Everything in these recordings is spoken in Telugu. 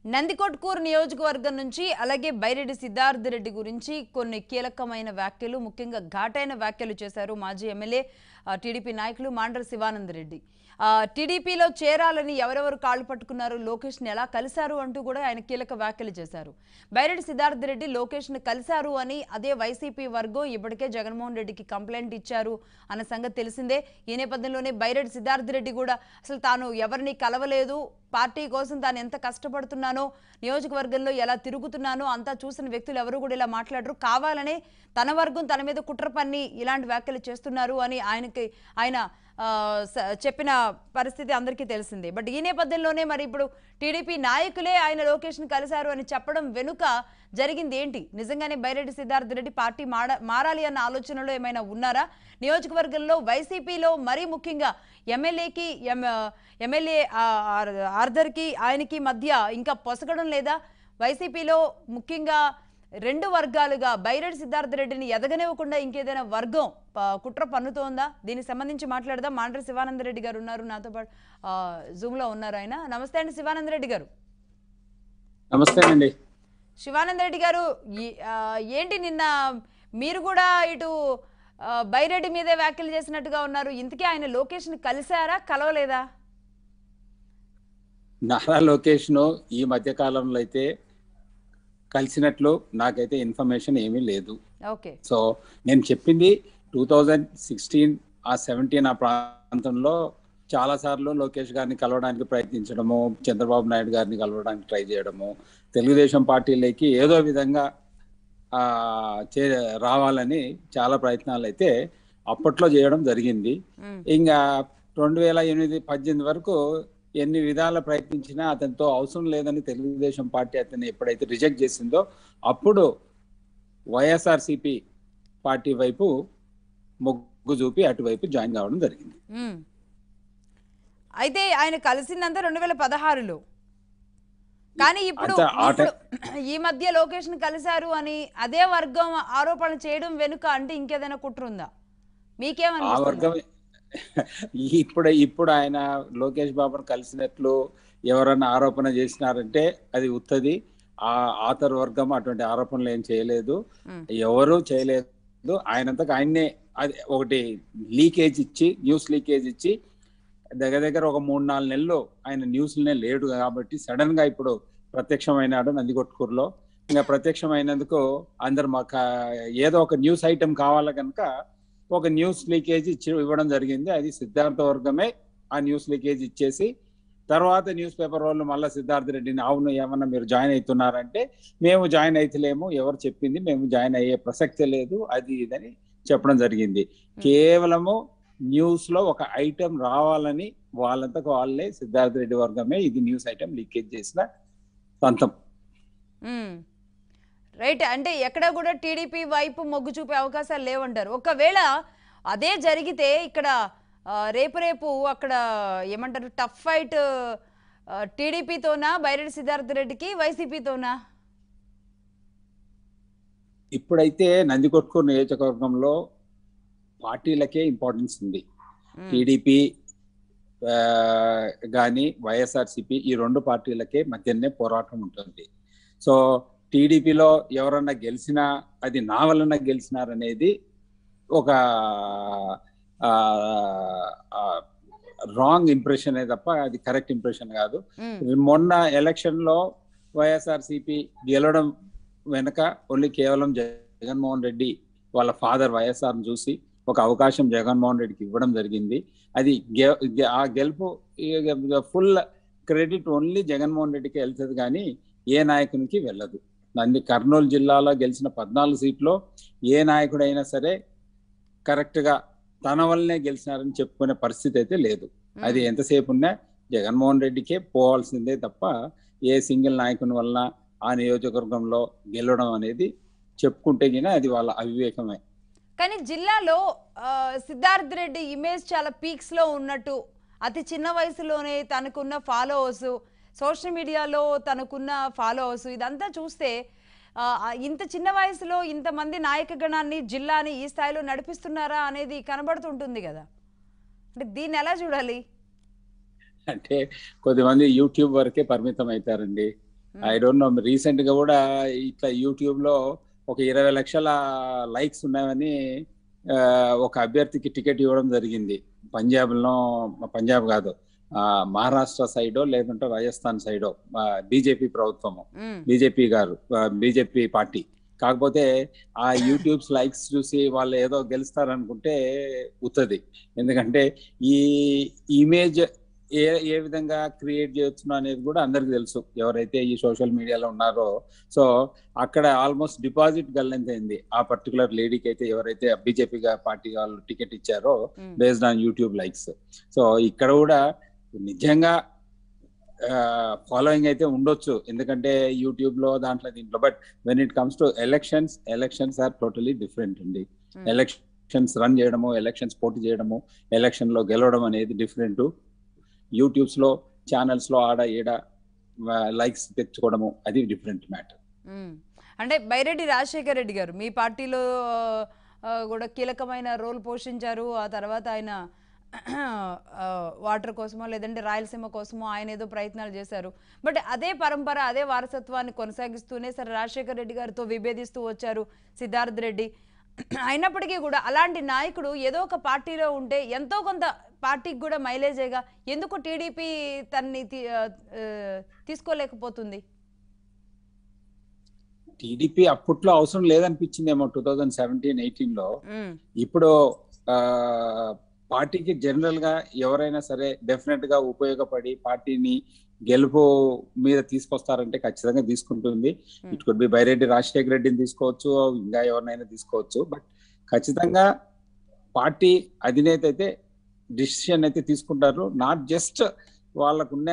నందికొట్కూరు నియోజకవర్గం నుంచి అలాగే బైరెడ్డి సిద్ధార్థ రెడ్డి గురించి కొన్ని కీలకమైన వ్యాఖ్యలు ముఖ్యంగా ఘాటైన వ్యాఖ్యలు చేశారు మాజీ ఎమ్మెల్యే ఆ, టీడీపీ నాయకులు మాండ్ర శివానంద రెడ్డి ఆ, టీడీపీలో చేరాలని ఎవరెవరు కాళ్ళు పట్టుకున్నారు లోకేష్ని ఎలా కలిశారు అంటూ కూడా ఆయన కీలక వ్యాఖ్యలు చేశారు బైరెడ్డి సిద్ధార్థ రెడ్డి లోకేష్ని కలిశారు అని అదే వైసీపీ వర్గం ఇప్పటికే జగన్మోహన్ రెడ్డికి కంప్లైంట్ ఇచ్చారు అన్న సంగతి తెలిసిందే ఈ నేపథ్యంలోనే బైరెడ్డి సిద్ధార్థ రెడ్డి కూడా అసలు తాను ఎవరిని కలవలేదు పార్టీ కోసం తాను ఎంత కష్టపడుతున్నానో నియోజకవర్గంలో ఎలా తిరుగుతున్నానో అంతా చూసిన వ్యక్తులు ఎవరు కూడా ఇలా మాట్లాడరు కావాలనే తన వర్గం తన మీద కుట్ర పన్ని ఇలాంటి వ్యాఖ్యలు చేస్తున్నారు అని ఆయనకి ఆయన ఆ, స- చెప్పిన పరిస్థితి అందరికీ తెలిసిందే బట్ ఈ నేపథ్యంలోనే మరి ఇప్పుడు టీడీపీ నాయకులే ఆయన లోకేష్ని కలిశారు అని చెప్పడం వెనుక జరిగింది ఏంటి నిజంగానే బైరెడ్డి సిద్ధార్థ రెడ్డి పార్టీ మాడ మారాలి అన్న ఆలోచనలో ఏమైనా ఉన్నారా నియోజకవర్గంలో వైసీపీలో మరీ ముఖ్యంగా ఎమ్మెల్యేకి ఎం ఎమ్మెల్యే ఆ- ఆర్- ఆర్థర్కి ఆయనకి మధ్య ఇంకా పొసగడం లేదా వైసీపీలో ముఖ్యంగా రెండు వర్గాలుగా బైరెడ్డి సిద్ధార్థ రెడ్డిని ఎదగనివ్వకుండా ఇంకేదైనా వర్గం ప- కుట్ర పన్నుతోందా దీనికి సంబంధించి మాట్లాడదాం మాండ్ర శివానంద రెడ్డి గారు ఉన్నారు నాతో పాటు ఆ, Zoom లో ఉన్నారు ఆయన నమస్తే అండి శివానంద రెడ్డి గారు నమస్తే అండి శివానంద రెడ్డి గారు ఈ- ఆ, ఏంటి నిన్న మీరు కూడా ఇటు ఆ, బైరెడ్డి మీదే వ్యాఖ్యలు చేసినట్టుగా ఉన్నారు ఇంతకీ ఆయన లోకేష్ని కలిశారా కలవలేదా నారా లోకేష్ ను ఈ మధ్య కాలంలో అయితే కలిసినట్లు నాకైతే ఇన్ఫర్మేషన్ ఏమీ లేదు ఓకే సో నేను చెప్పింది టూ థౌజండ్ సిక్స్టీన్ ఆ సెవెంటీన్ ఆ ప్రాంతంలో చాలా సార్లు లోకేష్ గారిని కలవడానికి ప్రయత్నించడము చంద్రబాబు నాయుడు గారిని కలవడానికి ట్రై చేయడము తెలుగుదేశం పార్టీలోకి ఏదో విధంగా ఆ, చే రావాలని చాలా ప్రయత్నాలు అయితే అప్పట్లో చేయడం జరిగింది ఉమ్, ఇంకా రెండు వేల ఎనిమిది పద్దెనిమిది వరకు ఎన్ని విధాల ప్రయత్నించినా అతనితో అవసరం లేదని తెలుగుదేశం పార్టీ అతన్ని ఎప్పుడైతే రిజెక్ట్ చేసిందో అప్పుడు వైఎస్ఆర్సిపి పార్టీ వైపు మొగ్గు చూపి అటువైపు జాయిన్ కావడం జరిగింది ఉమ్. అయితే ఆయన కలిసిందంతా రెండు వేల పదహారులో కానీ ఇప్పుడు అంతా ఆ టై- ఇప్పుడు ఈ మధ్య లోకేష్ ని కలిశారు అని అదే వర్గం ఆరోపణలు చేయడం వెనుక అంటే ఇంకేదైనా కుట్ర ఉందా ఆ మీకేమనిపిస్తుంది వర్గం ఇప్పుడు ఇప్పుడు ఆయన లోకేష్ బాబును కలిసినట్లు ఎవరన్నా ఆరోపణ చేసినారంటే అది ఉత్తది ఆ ఆతర్ వర్గం అటువంటి ఆరోపణలు ఏం చేయలేదు ఉమ్, ఎవరు చేయలేదు ఆయనంతకు ఆయన్నే అది ఒకటి లీకేజ్ ఇచ్చి న్యూస్ లీకేజ్ ఇచ్చి దగ్గర దగ్గర ఒక మూడు నాలుగు నెలలు ఆయన న్యూస్లనే లేడు కాబట్టి సడన్ గా ఇప్పుడు ప్రత్యక్షమైనాడు నందికొట్కూరులో ఇంకా ప్రత్యక్షమైనందుకు అందరు మాకు ఏదో ఒక న్యూస్ ఐటెం కావాలి కనుక ఒక న్యూస్ లీకేజ్ ఇచ్చి ఇవ్వడం జరిగింది అది సిద్ధార్థ వర్గమే ఆ న్యూస్ లీకేజ్ ఇచ్చేసి తర్వాత న్యూస్ పేపర్ వాళ్ళు మళ్ళీ సిద్ధార్థ రెడ్డిని అవును ఏమన్నా మీరు జాయిన్ అవుతున్నారంటే మేము జాయిన్ అయితలేము ఎవరు చెప్పింది మేము జాయిన్ అయ్యే ప్రసక్తే లేదు అది ఇదని చెప్పడం జరిగింది కేవలము న్యూస్ లో ఒక ఐటెం రావాలని వాళ్ళంతకు వాళ్ళే సిద్ధార్థ రెడ్డి వర్గమే ఇది న్యూస్ ఐటెం లీకేజ్ చేసిన సొంతం ఉమ్. రైట్ అంటే ఎక్కడ కూడా టీడీపీ వైపు మొగ్గు చూపే అవకాశాలు లేవంటారు ఒకవేళ అదే జరిగితే ఇక్కడ ఆ, రేపు రేపు అక్కడ ఏమంటారు టఫ్ ఫైట్ టీడీపీతోనా బైరెడ్డి సిద్ధార్థ రెడ్డికి వైసీపీతోనా ఇప్పుడైతే నందికొట్కూరు నియోజకవర్గంలో పార్టీలకే ఇంపార్టెన్స్ ఉంది టీడీపీ కానీ వైఎస్ఆర్సిపి ఈ రెండు పార్టీలకే మధ్యనే పోరాటం ఉంటుంది సో టీడీపీలో ఎవరన్నా గెలిచినా అది నా వలన గెలిచినారనేది ఒక రాంగ్ ఇంప్రెషన్ తప్ప అది కరెక్ట్ ఇంప్రెషన్ కాదు ఉమ్, మొన్న ఎలక్షన్ లో వైఎస్ఆర్సిపి గెలవడం వెనక ఓన్లీ కేవలం జగన్మోహన్ రెడ్డి వాళ్ళ ఫాదర్ వైఎస్ఆర్ చూసి ఒక అవకాశం జగన్మోహన్ రెడ్డికి ఇవ్వడం జరిగింది అది గె- గె- ఆ గెలుపు ఫుల్ క్రెడిట్ ఓన్లీ జగన్మోహన్ రెడ్డికి వెళ్తుంది కానీ ఏ నాయకునికి వెళ్ళదు నంది కర్నూలు జిల్లాలో గెలిచిన పద్నాలుగు సీట్లో ఏ నాయకుడైనా సరే కరెక్ట్ గా తన వల్లనే గెలిచినారని చెప్పుకునే పరిస్థితి అయితే లేదు ఉమ్, అది ఎంతసేపు ఉన్నా జగన్మోహన్ రెడ్డికే పోవాల్సిందే తప్ప ఏ సింగిల్ నాయకుని వలన ఆ నియోజకవర్గంలో గెలవడం అనేది చెప్పుకుంటే గిన అది వాళ్ళ అవివేకమే కానీ జిల్లాలో ఆ, సిద్ధార్థ్ రెడ్డి ఇమేజ్ చాలా పీక్స్ లో ఉన్నట్టు అతి చిన్న వయసులోనే తనకున్న ఫాలోవర్స్ సోషల్ మీడియాలో తనకున్న ఫాలోవర్స్ ఇదంతా చూస్తే ఆ, ఆ, ఇంత చిన్న వయసులో ఇంతమంది నాయక గణాన్ని జిల్లాని ఈ స్థాయిలో నడిపిస్తున్నారా అనేది కనబడుతుంటుంది కదా అంటే దీన్ని ఎలా చూడాలి అంటే కొద్దిమంది యూట్యూబ్ వరకే పరిమితం అవుతారండి ఐ డోంట్ నో రీసెంట్ గా కూడా ఇట్లా యూట్యూబ్ లో ఒక ఇరవై లక్షల లైక్స్ ఉన్నాయని ఆ, ఒక అభ్యర్థికి టికెట్ ఇవ్వడం జరిగింది పంజాబ్ లో పంజాబ్ కాదు ఆ, మహారాష్ట్ర సైడో లేకుంటే రాజస్థాన్ సైడో బీజేపీ ప్రభుత్వము ఉమ్, బీజేపీ గారు బీజేపీ పార్టీ కాకపోతే ఆ యూట్యూబ్స్ లైక్స్ చూసి వాళ్ళు ఏదో గెలుస్తారనుకుంటే ఉత్తది ఎందుకంటే ఈ ఇమేజ్ ఏ ఏ విధంగా క్రియేట్ చేయొచ్చు అనేది కూడా అందరికి తెలుసు ఎవరైతే ఈ సోషల్ మీడియాలో ఉన్నారో సో అక్కడ ఆల్మోస్ట్ డిపాజిట్ గల్లంతైంది ఆ పర్టికులర్ లేడీకి అయితే ఎవరైతే బీజేపీ పార్టీ వాళ్ళు టికెట్ ఇచ్చారో um, based on YouTube likes so ఇక్కడ కూడా నిజంగా ఫాలోయింగ్ అయితే ఉండొచ్చు ఎందుకంటే యూట్యూబ్ లో దాంట్లో దీంట్లో but when it comes to elections elections are totally different అండి ఉమ్. ఎలక్షన్స్ రన్ చేయడము ఎలక్షన్స్ పోటీ చేయడము ఎలక్షన్ లో గెలవడం అనేది డిఫరెంట్ యూట్యూబ్స్ లో ఛానల్స్ లో ఆడ ఈడ లైక్స్ తెచ్చుకోవడము అది డిఫరెంట్ మ్యాటర్ ఉమ్. అంటే బైరెడ్డి రాజశేఖర రెడ్డి గారు మీ పార్టీలో ఆ, కూడా కీలకమైన రోల్ పోషించారు ఆ తర్వాత ఆయన ఆ, వాటర్ కోసమో లేదంటే రాయలసీమ కోసమో ఆయన ఏదో ప్రయత్నాలు చేశారు బట్ అదే పరంపర అదే వారసత్వాన్ని కొనసాగిస్తూనే సరే రాజశేఖర రెడ్డి గారితో విభేదిస్తూ వచ్చారు సిద్ధార్థ్ రెడ్డి అయినప్పటికీ కూడా అలాంటి నాయకుడు ఏదో ఒక పార్టీలో ఉంటే ఎంతో కొంత పార్టీకి కూడా మైలేజేగా ఎందుకు టీడీపీ తన్ని తీ- ఆ, ఆ, తీసుకోలేకపోతుంది టీడీపీ అప్పట్లో అవసరం లేదనిపించిందేమో టూ థౌజండ్ సెవెంటీన్ ఎయిటీన్ లో ఉమ్, ఇప్పుడు ఆ, పార్టీకి జనరల్ గా ఎవరైనా సరే డెఫినెట్ గా ఉపయోగపడి పార్టీని గెలుపు మీద తీసుకొస్తారంటే ఖచ్చితంగా తీసుకుంటుంది Hmm. It could be Byreddy Rajasekhara రెడ్డిని తీసుకోవచ్చు ఇంకా ఎవరినైనా తీసుకోవచ్చు బట్ ఖచ్చితంగా పార్టీ అధినేత అయితే డిసిషన్ అయితే తీసుకుంటారు నాట్ జస్ట్ వాళ్ళకున్న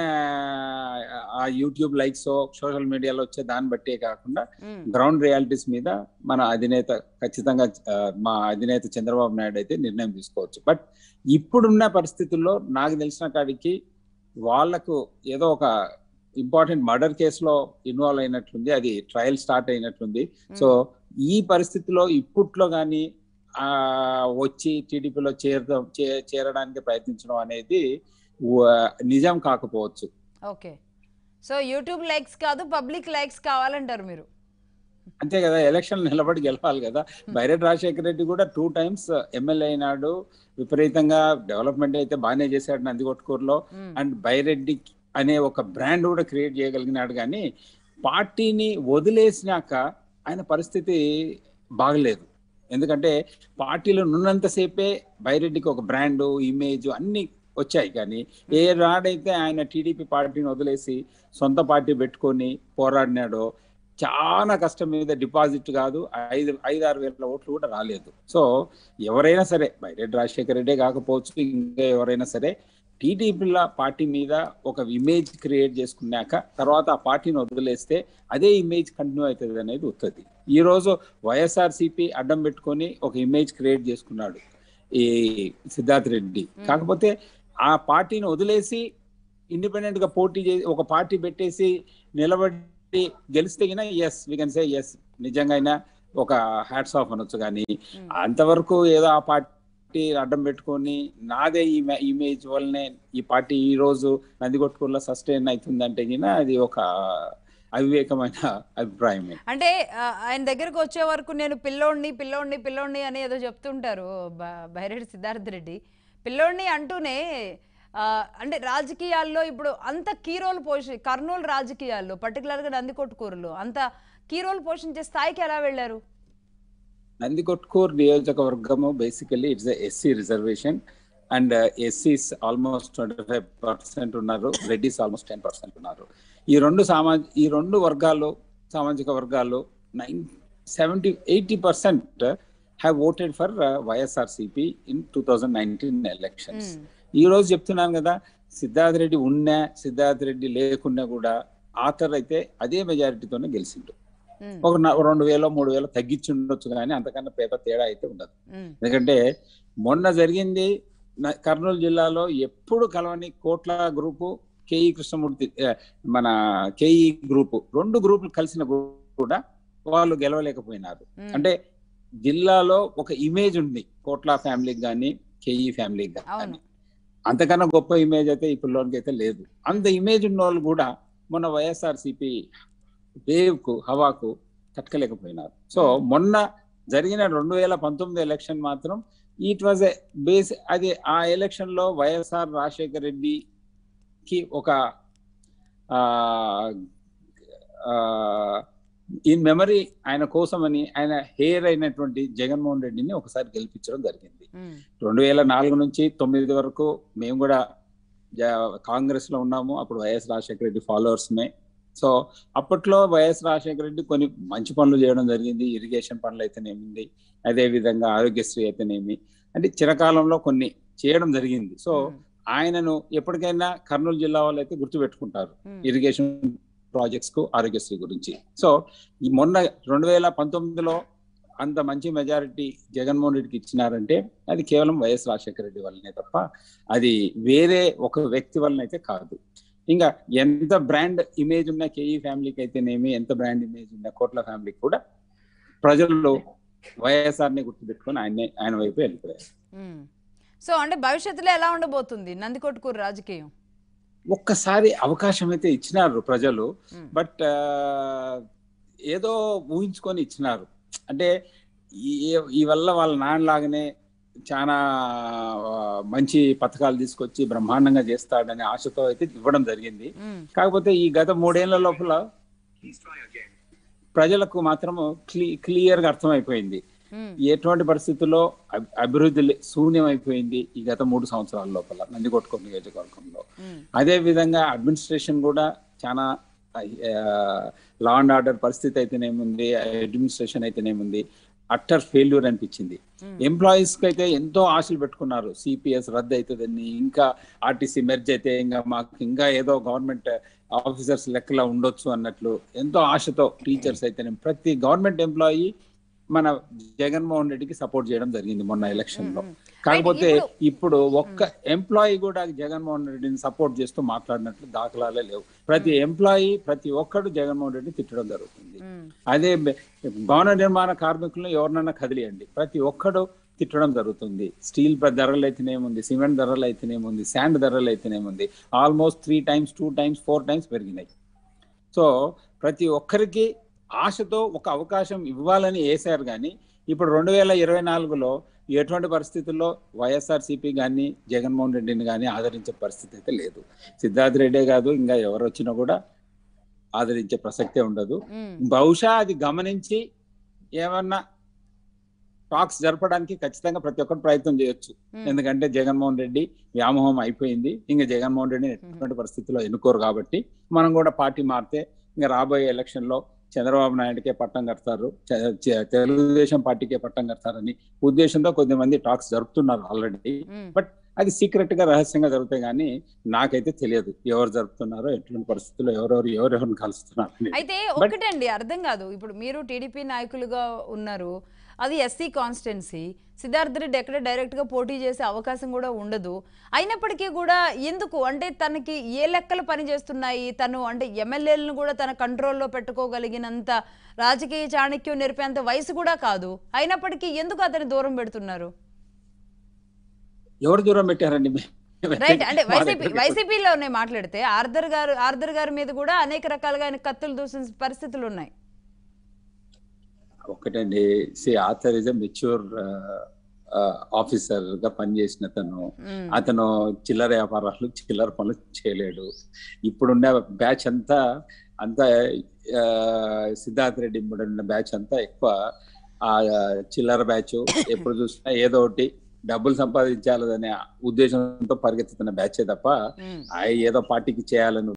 ఆ యూట్యూబ్ లైక్స్ సోషల్ మీడియాలో వచ్చే దాన్ని బట్టే కాకుండా ఉమ్, గ్రౌండ్ రియాలిటీస్ మీద మన అధినేత ఖచ్చితంగా ఆ, మా అధినేత చంద్రబాబు నాయుడు అయితే నిర్ణయం తీసుకోవచ్చు బట్ ఇప్పుడున్న పరిస్థితుల్లో నాకు తెలిసిన కాడికి వాళ్లకు ఏదో ఒక ఇంపార్టెంట్ మర్డర్ కేసులో ఇన్వాల్వ్ అయినట్లుంది అది ట్రయల్ స్టార్ట్ అయినట్లుంది సో ఈ పరిస్థితిలో ఇప్పట్లో కానీ ఆ వచ్చి టీడీపీలో చేరడం చే- చేరడానికి ప్రయత్నించడం అనేది వ- నిజం కాకపోవచ్చు ఓకే సో యూట్యూబ్ లైక్స్ కాదు పబ్లిక్ లైక్స్ కావాలంటారు మీరు అంతే కదా ఎలక్షన్ నిలబడి గెలవాలి కదా బైరెడ్డి రాజశేఖర రెడ్డి కూడా టూ టైమ్స్ ఎమ్మెల్యే అయినాడు విపరీతంగా డెవలప్మెంట్ అయితే బాగానే చేశాడు నందికొట్కూరులో ఉమ్, అండ్ బైరెడ్డి అనే ఒక బ్రాండ్ కూడా క్రియేట్ చేయగలిగినాడు కానీ పార్టీని వదిలేసినాక ఆయన పరిస్థితి బాగలేదు ఎందుకంటే పార్టీలో ఉన్నంతసేపే బైరెడ్డికి ఒక బ్రాండ్ ఇమేజ్ అన్ని వచ్చాయి కానీ ఏ రాడైతే ఆయన టీడీపీ పార్టీని వదిలేసి సొంత పార్టీ పెట్టుకొని పోరాడినాడో చాలా కష్టం మీద డిపాజిట్ కాదు ఐదు ఐదు ఆరు వేల ఓట్లు కూడా రాలేదు సో ఎవరైనా సరే బైరెడ్డి రాజశేఖర రెడ్డే కాకపోవచ్చు ఇంకా ఎవరైనా సరే టీడీపీల పార్టీ మీద ఒక ఇమేజ్ క్రియేట్ చేసుకున్నాక తర్వాత ఆ పార్టీని వదిలేస్తే అదే ఇమేజ్ కంటిన్యూ అవుతుంది అనేది వస్తుంది ఈ రోజు వైఎస్ఆర్సీపీ అడ్డం పెట్టుకొని ఒక ఇమేజ్ క్రియేట్ చేసుకున్నాడు ఈ సిద్ధార్థ్ రెడ్డి కాకపోతే ఆ పార్టీని వదిలేసి ఇండిపెండెంట్ గా పోటీ చేసి ఒక పార్టీ పెట్టేసి నిలబడి గెలిస్తే గిన yes we can say yes నిజంగా అయినా ఒక హ్యాట్స్ ఆఫ్ అనొచ్చు కానీ ఉమ్, అంతవరకు ఏదో ఆ పార్టీ అడ్డం పెట్టుకొని నాదే ఈ ఇమేజ్ వల్లనే ఈ పార్టీ ఈ రోజు నందికొట్టుకుల్లో సస్టైన్ అవుతుందంటే గిన అది ఒక అవివేకమైన అభిప్రాయమే అంటే ఆ, ఆయన దగ్గరకు వచ్చే వరకు నేను పిల్లోడిని పిల్లోడిని పిల్లోడిని అని ఏదో చెప్తుంటారు బ- బైరెడ్డి సిద్ధార్థ రెడ్డి పిల్లోడిని అంటూనే ఆ, అంటే రాజకీయాల్లో ఇప్పుడు అంత కీ రోల్ పోషి కర్నూలు రాజకీయాల్లో పర్టికులర్గా నందికొట్కూరులో అంత కీ రోల్ పోషించే స్థాయికి ఎలా వెళ్ళారు నందికొట్కూర్ నియోజకవర్గము basically it's SC reservation and ఎస్సీస్ ఆల్మోస్ట్ ట్వంటీ ఫైవ్ పర్సెంట్ ఉన్నారు రెడ్డిస్ ఆల్మోస్ట్ టెన్ పర్సెంట్ ఉన్నారు ఈ రెండు సామాజ ఈ రెండు వర్గాలు సామాజిక వర్గాలు nine seventy eighty percent have voted for YSRCP in two thousand nineteen elections um, ఈ రోజు చెప్తున్నాను కదా సిద్ధార్థ్ రెడ్డి ఉన్నా సిద్ధార్థ్ రెడ్డి లేకున్నా కూడా ఆథర్ అయితే అదే మెజారిటీతోనే గెలిచిండు ఉమ్, ఒక న- రెండు వేలో మూడు వేలో తగ్గించి ఉండొచ్చు కానీ అంతకన్నా పేపర్ తేడా అయితే ఉండదు ఉమ్, ఎందుకంటే మొన్న జరిగింది న- కర్నూలు జిల్లాలో ఎప్పుడు కలవని కోట్ల గ్రూపు కేఈ కృష్ణమూర్తి ఏ, మన కేఈ గ్రూపు రెండు గ్రూపులు కలిసిన కూడా వాళ్ళు గెలవలేకపోయినారు ఉమ్, అంటే జిల్లాలో ఒక ఇమేజ్ ఉంది కోట్ల ఫ్యామిలీకి కానీ కేఈ ఫ్యామిలీకి కానీ అవును అంతకన్నా గొప్ప ఇమేజ్ అయితే ఈ పిల్లోనికి అయితే లేదు అంత ఇమేజ్ ఉన్న వాళ్ళు కూడా మొన్న వైఎస్ఆర్సిపి వేవ్ కు హవాకు తట్టుకోలేకపోయినారు సో మొన్న జరిగిన రెండు వేల పంతొమ్మిది ఎలక్షన్ మాత్రం ఇట్ వాజ్ ఏ బేస్ అది ఆ ఎలక్షన్ లో వైఎస్ఆర్ రాజశేఖర రెడ్డికి ఒక ఇన్ మెమరీ ఆయన కోసమని ఆయన హెయిర్ అయినటువంటి జగన్మోహన్ రెడ్డిని ఒకసారి గెలిపించడం జరిగింది ఉమ్, రెండు వేల నాలుగు నుంచి తొమ్మిది వరకు మేము కూడా కాంగ్రెస్ లో ఉన్నాము అప్పుడు వైఎస్ రాజశేఖర రెడ్డి ఫాలోవర్స్ మే సో అప్పట్లో వైఎస్ రాజశేఖర రెడ్డి కొన్ని మంచి పనులు చేయడం జరిగింది ఇరిగేషన్ పనులు అయితేనేమింది అదే విధంగా ఆరోగ్యశ్రీ అయితేనేమి అంటే చిరకాలంలో కొన్ని చేయడం జరిగింది సో ఉమ్, ఆయనను ఎప్పటికైనా కర్నూలు జిల్లా వాళ్ళు అయితే గుర్తుపెట్టుకుంటారు ఉమ్, ఇరిగేషన్ ప్రాజెక్ట్స్ కు ఆరోగ్యశ్రీ గురించి సో ఈ మొన్న రెండు వేల పంతొమ్మిదిలో అంత మంచి మెజారిటీ జగన్మోహన్ రెడ్డికి ఇచ్చినారంటే అది కేవలం వైఎస్ రాజశేఖర రెడ్డి వల్లనే తప్ప అది వేరే ఒక వ్యక్తి వలన అయితే కాదు ఇంకా ఎంత బ్రాండ్ ఇమేజ్ ఉన్న కేఈ ఫ్యామిలీకి అయితేనేమి ఎంత బ్రాండ్ ఇమేజ్ ఉన్న కోట్ల ఫ్యామిలీకి కూడా ప్రజల్లో వైఎస్ఆర్ ని గుర్తుపెట్టుకొని ఆయన్నే ఆయన వైపు వెళ్ళిపోయారు ఉమ్. సో అంటే భవిష్యత్తులో ఎలా ఉండబోతుంది నందికొట్కూరు రాజకీయం ఒక్కసారి అవకాశం అయితే ఇచ్చినారు ప్రజలు ఉమ్, బట్ ఏదో ఊహించుకొని ఇచ్చినారు అంటే ఈ- ఈ వల్ల వాళ్ళ నాన్నలాగానే చాలా ఆ, మంచి పథకాలు తీసుకొచ్చి బ్రహ్మాండంగా చేస్తాడనే ఆశతో అయితే ఇవ్వడం జరిగింది ఉమ్, కాకపోతే ఈ గత మూడేళ్ల లోపల ప్రజలకు మాత్రము క్లీ క్లియర్ గా అర్థమైపోయింది ఉమ్, ఎటువంటి పరిస్థితుల్లో అభి- అభివృద్ధి లే- శూన్యం అయిపోయింది ఈ గత మూడు సంవత్సరాల లోపల నందికొట్కూరు నియోజకవర్గంలో ఉమ్, అదే విధంగా అడ్మినిస్ట్రేషన్ కూడా చాలా లా అండ్ ఆర్డర్ పరిస్థితి అయితేనేముంది అడ్మినిస్ట్రేషన్ అయితేనేముంది అట్టర్ ఫెయిల్యూర్ అనిపించింది ఉమ్, ఎంప్లాయీస్ కి అయితే ఎంతో ఆశలు పెట్టుకున్నారు సిపిఎస్ రద్దు అవుతుందని ఇంకా ఆర్టీసీ మెర్జ్ అయితే ఇంకా మాకు ఇంకా ఏదో గవర్నమెంట్ ఆఫీసర్స్ లెక్కలా ఉండొచ్చు అన్నట్లు ఎంతో ఆశతో టీచర్స్ అయితేనే ప్రతి గవర్నమెంట్ ఎంప్లాయీ మన జగన్మోహన్ రెడ్డికి సపోర్ట్ చేయడం జరిగింది మొన్న ఎలక్షన్ లో ఉమ్, కాకపోతే ఇప్పుడు- ఇప్పుడు ఒక్క ఎంప్లాయీ కూడా జగన్మోహన్ రెడ్డిని సపోర్ట్ చేస్తూ మాట్లాడినట్లు దాఖలాలే లేవు ప్రతి ఎంప్లాయీ ప్రతి ఒక్కడు జగన్మోహన్ రెడ్డిని తిట్టడం జరుగుతుంది ఉమ్, అదే బె- భవన నిర్మాణ కార్మికులను ఎవరినైనా కదిలియండి ప్రతి ఒక్కడు తిట్టడం జరుగుతుంది స్టీల్ ప్ర- ధరలు అయితేనేముంది సిమెంట్ ధరలు అయితేనేముంది శాండ్ ధరలు అయితేనేముంది almost three times two times four times పెరిగినాయి సో ప్రతి ఒక్కరికి ఆశతో ఒక అవకాశం ఇవ్వాలని వేశారు కానీ ఇప్పుడు రెండు వేల ఇరవై నాలుగులో ఎటువంటి పరిస్థితుల్లో వైఎస్ఆర్సీపీ కానీ జగన్మోహన్ రెడ్డిని కానీ ఆదరించే పరిస్థితి అయితే లేదు సిద్ధార్థ రెడ్డే కాదు ఇంకా ఎవరు వచ్చినా కూడా ఆదరించే ప్రసక్తే ఉండదు ఉమ్, బహుశా అది గమనించి ఏమన్నా టాక్స్ జరపడానికి ఖచ్చితంగా ప్రతి ఒక్కరు ప్రయత్నం చేయొచ్చు ఉమ్, ఎందుకంటే జగన్మోహన్ రెడ్డి వ్యామోహం అయిపోయింది ఇంకా జగన్మోహన్ రెడ్డిని ఎటువంటి పరిస్థితుల్లో ఎన్నుకోరు కాబట్టి మనం కూడా పార్టీ మారితే ఇంకా రాబోయే ఎలక్షన్ లో చంద్రబాబు నాయుడుకే పట్టం కడతారు చ- చ- తెలుగుదేశం పార్టీకే పట్టం కడతారని ఉద్దేశంతో కొద్దిమంది టాక్స్ జరుపుతున్నారు ఆల్రెడీ ఉమ్. బట్ అది సీక్రెట్ గా రహస్యంగా జరుగుతాయి కానీ నాకైతే తెలియదు ఎవరు జరుపుతున్నారో ఎటువంటి పరిస్థితుల్లో ఎవరెవరు ఎవరెవరిని కలుస్తున్నారు అనేది. అయితే ఒకటండి అర్థం కాదు ఇప్పుడు మీరు టీడీపీ నాయకులుగా ఉన్నారు అది ఎస్సీ కాన్స్టిట్యున్సీ సిద్ధార్థ రెడ్డి ఎక్కడ డైరెక్ట్ గా పోటీ చేసే అవకాశం కూడా ఉండదు అయినప్పటికీ కూడా ఎందుకు అంటే తనకి ఏ లెక్కలు పనిచేస్తున్నాయి తను అంటే ఎమ్మెల్యేలను కూడా తన కంట్రోల్లో పెట్టుకోగలిగినంత రాజకీయ చాణక్యం నేర్పేంత వయసు కూడా కాదు అయినప్పటికీ ఎందుకు అతని దూరం పెడుతున్నారు ఎవరు దూరం పెట్టారండి మీ- రైట్ అంటే మా వైసీపీ దగ్గరికి వైసీపీలోనే మాట్లాడితే ఆర్దర్ గారు ఆర్దర్ గారి మీద కూడా అనేక రకాలుగా ఆయన కత్తులు దూసిన పరిస్థితులు ఉన్నాయి ఒకటండి సి ఆథర్ ఇస్ మెచ్యూర్ ఆఫీసర్ గా పనిచేసిన అతను ఉమ్, అతను చిల్లర వ్యాపారాలు చిల్లర పనులు చేయలేడు ఇప్పుడున్న బ్యాచ్ అంతా అంతా ఆ, సిద్ధార్థ రెడ్డి ఉన్న బ్యాచ్ అంతా ఎక్కువ ఆ చిల్లర బ్యాచ్ ఎప్పుడు చూసినా ఏదో ఒకటి డబ్బులు సంపాదించాలనే ఉద్దేశంతో పరిగెత్తుతున్న బ్యాచే తప్ప ఉమ్. ఆ ఏదో పార్టీకి చేయాలని